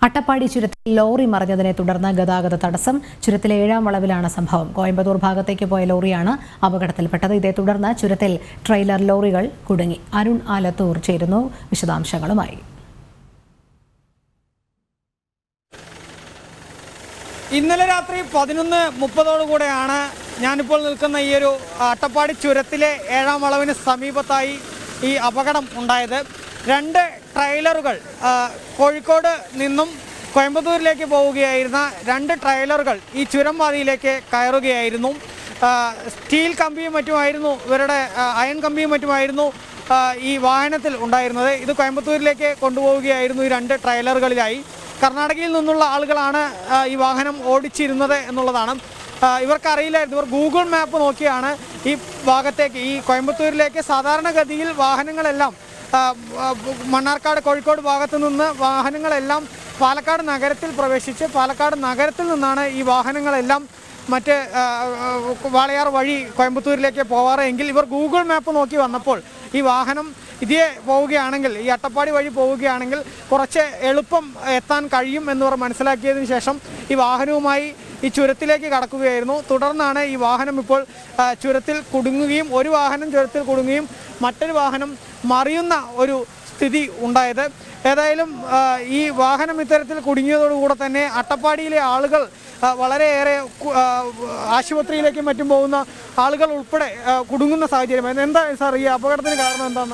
അട്ടപ്പാടി ചുരത്തിൽ ലോറി മറിഞ്ഞതിനെ തുടർന്ന് ഗതാഗത തടസ്സം ചുരത്തിലെ ഏഴാം വളവിലാണ് സംഭവം കോയമ്പത്തൂർ ഭാഗത്തേക്ക് പോയ ലോറിയാണ് അപകടത്തിൽപ്പെട്ടത് ഇതേ തുടർന്ന് ചുരത്തിൽ ട്രെയിലർ ലോറികൾ കുടുങ്ങി അരുൺ ആലത്തൂർ ചേരുന്നു വിശദാംശങ്ങളുമായി ഇന്നലെ രാത്രി പതിനൊന്ന് മുപ്പതോടുകൂടെയാണ് ഞാനിപ്പോൾ നിൽക്കുന്ന ഈ ഒരു അട്ടപ്പാടി ചുരത്തിലെ ഏഴാം വളവിന് സമീപത്തായി ഈ അപകടം ഉണ്ടായത് രണ്ട് ട്രെയിലറുകൾ ആ, കോഴിക്കോട് നിന്നും കോയമ്പത്തൂരിലേക്ക് പോവുകയായിരുന്ന രണ്ട് ട്രെയിലറുകൾ ഈ ചുരം പാതയിലേക്ക് കയറുകയായിരുന്നു ആ, സ്റ്റീൽ കമ്പിയും മറ്റുമായിരുന്നു ഇവരുടെ ആ, അയൺ കമ്പിയും മറ്റുമായിരുന്നു ആ, ഈ വാഹനത്തിൽ ഉണ്ടായിരുന്നത് ഇത് കോയമ്പത്തൂരിലേക്ക് കൊണ്ടുപോവുകയായിരുന്നു ഈ രണ്ട് ട്രെയിലറുകളിലായി കർണാടകയിൽ നിന്നുള്ള ആളുകളാണ് ആ, ഈ വാഹനം ഓടിച്ചിരുന്നത് എന്നുള്ളതാണ് ആ, ഇവർക്കറിയില്ലായിരുന്നു ഇവർ ഗൂഗിൾ മാപ്പ് നോക്കിയാണ് ഈ ഭാഗത്തേക്ക് ഈ കോയമ്പത്തൂരിലേക്ക് സാധാരണഗതിയിൽ വാഹനങ്ങളെല്ലാം ആ, ആ, മണ്ണാർക്കാട് കോഴിക്കോട് ഭാഗത്തു നിന്ന് വാഹനങ്ങളെല്ലാം പാലക്കാട് നഗരത്തിൽ പ്രവേശിച്ച് പാലക്കാട് നഗരത്തിൽ നിന്നാണ് ഈ വാഹനങ്ങളെല്ലാം മറ്റ് ആ, ആ, വാളയാർ വഴി കോയമ്പത്തൂരിലേക്ക് പോവാറ് എങ്കിൽ ഇവർ ഗൂഗിൾ മാപ്പ് നോക്കി വന്നപ്പോൾ ഈ വാഹനം ഇതേ പോവുകയാണെങ്കിൽ ഈ അട്ടപ്പാടി വഴി പോവുകയാണെങ്കിൽ കുറച്ച് എളുപ്പം എത്താൻ കഴിയും എന്നിവർ മനസ്സിലാക്കിയതിനു ശേഷം ഈ വാഹനവുമായി ഈ ചുരത്തിലേക്ക് കടക്കുകയായിരുന്നു തുടർന്നാണ് ഈ വാഹനം ഇപ്പോൾ ആ, ചുരത്തിൽ കുടുങ്ങുകയും ഒരു വാഹനം ചുരത്തിൽ കുടുങ്ങുകയും മറ്റൊരു വാഹനം മറിയുന്ന ഒരു സ്ഥിതി ഉണ്ടായത് ഏതായാലും ആ, ഈ വാഹനം ഇത്തരത്തിൽ കുടുങ്ങിയതോടുകൂടെ തന്നെ അട്ടപ്പാടിയിലെ ആളുകൾ ആ, വളരെയേറെ കു- ആ, ആശുപത്രിയിലേക്കും മറ്റും പോകുന്ന ആളുകൾ ഉൾപ്പെടെ ആ, കുടുങ്ങുന്ന സാഹചര്യമായിരുന്നു എന്താ സാർ ഈ അപകടത്തിന് കാരണം എന്താണെന്ന്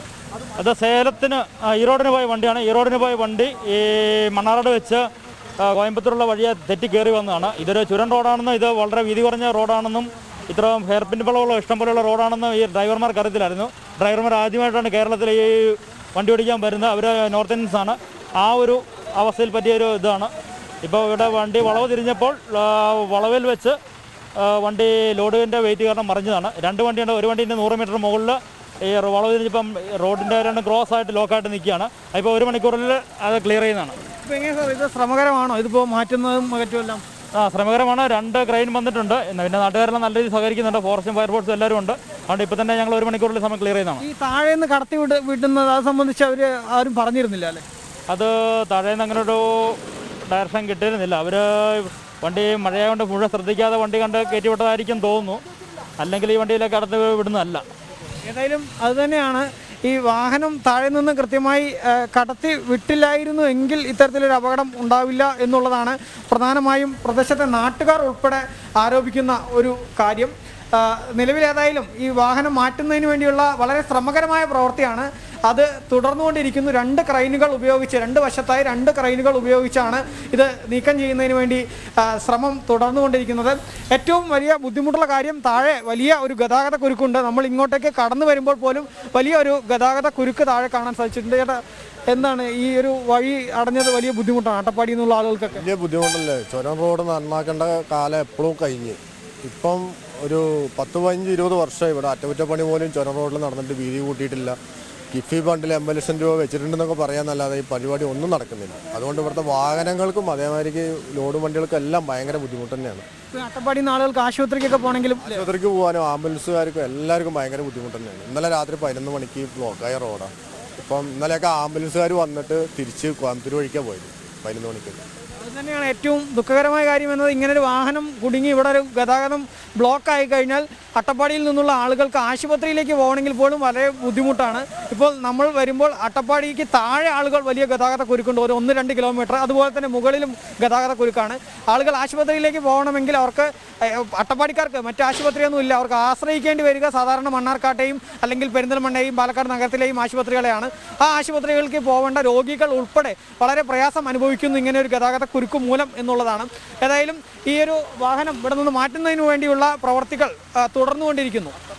അത് സേലത്തിന് ആ, ഈറോഡിന് പോയ വണ്ടിയാണ് ഈറോഡിന് പോയ വണ്ടി ഈ മണ്ണാറോട് വെച്ച് ആ, കോയമ്പത്തൂരുള്ള വഴിയെ തെറ്റി കയറി വന്നതാണ് ഇതൊരു ചുരൻ റോഡാണെന്നും ഇത് വളരെ വീതി കുറഞ്ഞ റോഡാണെന്നും ഇത്ര ഹെയർപിൻ വളവുള്ള ഇഷ്ടം പോലെയുള്ള റോഡാണെന്നും ഈ ഡ്രൈവർമാർക്ക് അറിയത്തില്ലായിരുന്നു ഡ്രൈവർമാർ ആദ്യമായിട്ടാണ് കേരളത്തിൽ ഈ വണ്ടി ഓടിക്കാൻ വരുന്നത് അവർ നോർത്ത് ഇന്ത്യൻസ് ആണ് ആ ഒരു അവസ്ഥയിൽ പറ്റിയ ഒരു ഇതാണ് ഇപ്പോൾ ഇവിടെ വണ്ടി വളവ് തിരിഞ്ഞപ്പോൾ ആ, വളവിൽ വെച്ച് ആ, വണ്ടി ലോഡിൻ്റെ വെയിറ്റ് കാരണം മറിഞ്ഞതാണ് രണ്ട് വണ്ടിയുണ്ട് ഒരു വണ്ടീൻ്റെ നൂറ് മീറ്റർ മുകളിൽ ഈ വളവ് തിരിഞ്ഞപ്പം റോഡിൻ്റെ രണ്ട് ക്രോസ് ആയിട്ട് ലോക്കായിട്ട് നിൽക്കുകയാണ് ഇപ്പോൾ ഒരു മണിക്കൂറിൽ അത് ക്ലിയർ ചെയ്യുന്നതാണ് ഇപ്പൊ എങ്ങനെ സാർ ഇത് ശ്രമകരമാണോ ഇതിപ്പോ മാറ്റുന്നതും മറ്റുമെല്ലാം ആ ശ്രമകരമാണ് രണ്ട് ക്രെയിൻ വന്നിട്ടുണ്ട് ഇന്ന് പിന്നെ നാട്ടുകാരെല്ലാം നല്ല രീതിയിൽ സഹകരിക്കുന്നുണ്ട് ഫോറസ്റ്റും ഫയർഫോഴ്സും എല്ലാവരും ഉണ്ട് അതുകൊണ്ട് ഇപ്പോൾ തന്നെ ഞങ്ങൾ ഒരു മണിക്കൂറിൽ സമയം ക്ലിയർ ചെയ്യുന്നതാണ് ഈ താഴെ നിന്ന് കടത്തി വിട്ട് വിട്ടുന്നത് അത് സംബന്ധിച്ച് അവര് ആരും പറഞ്ഞിരുന്നില്ല അല്ലേ അത് താഴേന്ന് അങ്ങനെ ഒരു ഡയറക്ഷൻ കിട്ടിയിരുന്നില്ല അവർ വണ്ടി മഴയായതുകൊണ്ട് മുഴുവൻ ശ്രദ്ധിക്കാതെ വണ്ടി കണ്ട് കയറ്റി വിട്ടതായിരിക്കും തോന്നുന്നു അല്ലെങ്കിൽ ഈ വണ്ടിയിലേക്ക് കടത്തി വിടുന്നതല്ല ഏതായാലും അത് തന്നെയാണ് ഈ വാഹനം താഴെ നിന്ന് കൃത്യമായി ആ, കടത്തി വിട്ടില്ലായിരുന്നു എങ്കിൽ ഇത്തരത്തിലൊരു അപകടം ഉണ്ടാവില്ല എന്നുള്ളതാണ് പ്രധാനമായും പ്രദേശത്തെ നാട്ടുകാർ ഉൾപ്പെടെ ആരോപിക്കുന്ന ഒരു കാര്യം ആ, നിലവിലേതായാലും ഈ വാഹനം മാറ്റുന്നതിന് വേണ്ടിയുള്ള വളരെ ശ്രമകരമായ പ്രവൃത്തിയാണ് അത് തുടർന്നുകൊണ്ടിരിക്കുന്നു രണ്ട് ക്രൈനുകൾ ഉപയോഗിച്ച് രണ്ട് വശത്തായി രണ്ട് ക്രൈനുകൾ ഉപയോഗിച്ചാണ് ഇത് നീക്കം ചെയ്യുന്നതിന് വേണ്ടി ആ, ശ്രമം തുടർന്നുകൊണ്ടിരിക്കുന്നത് ഏറ്റവും വലിയ ബുദ്ധിമുട്ടുള്ള കാര്യം താഴെ വലിയ ഒരു ഗതാഗത കുരുക്കുണ്ട് നമ്മൾ ഇങ്ങോട്ടേക്ക് കടന്നു വരുമ്പോൾ പോലും വലിയ ഒരു ഗതാഗത കുരുക്ക് താഴെ കാണാൻ സാധിച്ചിട്ടുണ്ട് ചേട്ടാ എന്താണ് ഈ ഒരു വഴി അടഞ്ഞത് വലിയ ബുദ്ധിമുട്ടാണ് അട്ടപ്പാടി എന്നുള്ള ആളുകൾക്കൊക്കെ വലിയ ബുദ്ധിമുട്ടല്ലേ ചുരം റോഡ് നന്നാക്കേണ്ട കാലം എപ്പോഴും കഴിഞ്ഞ് ഇപ്പം ഒരു പത്ത് പതിനഞ്ച് ഇരുപത് വർഷം ഇവിടെ അറ്റകുറ്റപ്പണി പോലും ചുരം റോഡിൽ നടന്നിട്ട് വീതി കൂട്ടിയിട്ടില്ല കിഫി ഫണ്ടിൽ എൺപത് ലക്ഷം രൂപ വെച്ചിട്ടുണ്ടെന്നൊക്കെ പറയാന്നല്ലാതെ ഈ പരിപാടി ഒന്നും നടക്കുന്നില്ല അതുകൊണ്ട് ഇവിടുത്തെ വാഹനങ്ങൾക്കും അതേമാതിരി ലോഡ് വണ്ടികൾക്കും എല്ലാം ഭയങ്കര ബുദ്ധിമുട്ട് തന്നെയാണ് ഇപ്പൊ അട്ടപ്പാടി നിന്ന് ആളുകൾക്ക് ആശുപത്രിക്കൊക്കെ പോകണമെങ്കിലും ആശുപത്രിക്ക് പോകാനും ആംബുലൻസുകാർക്കും എല്ലാവർക്കും ഭയങ്കര ബുദ്ധിമുട്ട് തന്നെയാണ് ഇന്നലെ രാത്രി പതിനൊന്ന് മണിക്ക് ബ്ലോക്കായ റോഡാണ് ഇപ്പം ഇന്നലെയൊക്കെ ആംബുലൻസുകാർ വന്നിട്ട് തിരിച്ച് കോയമ്പത്തൂർ വഴിക്കാണ് പോയത് പതിനൊന്ന് മണിക്ക് അത് തന്നെയാണ് ഏറ്റവും ദുഃഖകരമായ കാര്യം എന്നത് ഇങ്ങനെ ഒരു വാഹനം കുടുങ്ങി ഇവിടെ ഒരു ഗതാഗതം ബ്ലോക്ക് ആയി കഴിഞ്ഞാൽ അട്ടപ്പാടിയിൽ നിന്നുള്ള ആളുകൾക്ക് ആശുപത്രിയിലേക്ക് പോകണമെങ്കിൽ പോലും വളരെ ബുദ്ധിമുട്ടാണ് ഇപ്പോൾ നമ്മൾ വരുമ്പോൾ അട്ടപ്പാടിക്ക് താഴെ ആളുകൾ വലിയ ഗതാഗത കുരുക്കുണ്ട് ഒരു ഒന്ന് രണ്ട് കിലോമീറ്റർ അതുപോലെ തന്നെ മുകളിലും ഗതാഗത കുരുക്കാണ് ആളുകൾ ആശുപത്രിയിലേക്ക് പോകണമെങ്കിൽ അവർക്ക് ഏഹ്, അട്ടപ്പാടിക്കാർക്ക് മറ്റ് ആശുപത്രിയൊന്നും ഇല്ല അവർക്ക് ആശ്രയിക്കേണ്ടി വരിക സാധാരണ മണ്ണാർക്കാട്ടെയും അല്ലെങ്കിൽ പെരിന്തൽമണ്ണയും പാലക്കാട് നഗരത്തിലെയും ആശുപത്രികളെയാണ് ആ ആശുപത്രികൾക്ക് പോകേണ്ട രോഗികൾ ഉൾപ്പെടെ വളരെ പ്രയാസം അനുഭവിക്കുന്നു ഇങ്ങനെ ഒരു ഗതാഗത കുരുക്ക് മൂലം എന്നുള്ളതാണ് ഏതായാലും ഈ ഒരു വാഹനം ഇവിടെ നിന്ന് മാറ്റുന്നതിന് വേണ്ടിയുള്ള പ്രവർത്തികൾ ആ, തുടർന്നുകൊണ്ടിരിക്കുന്നു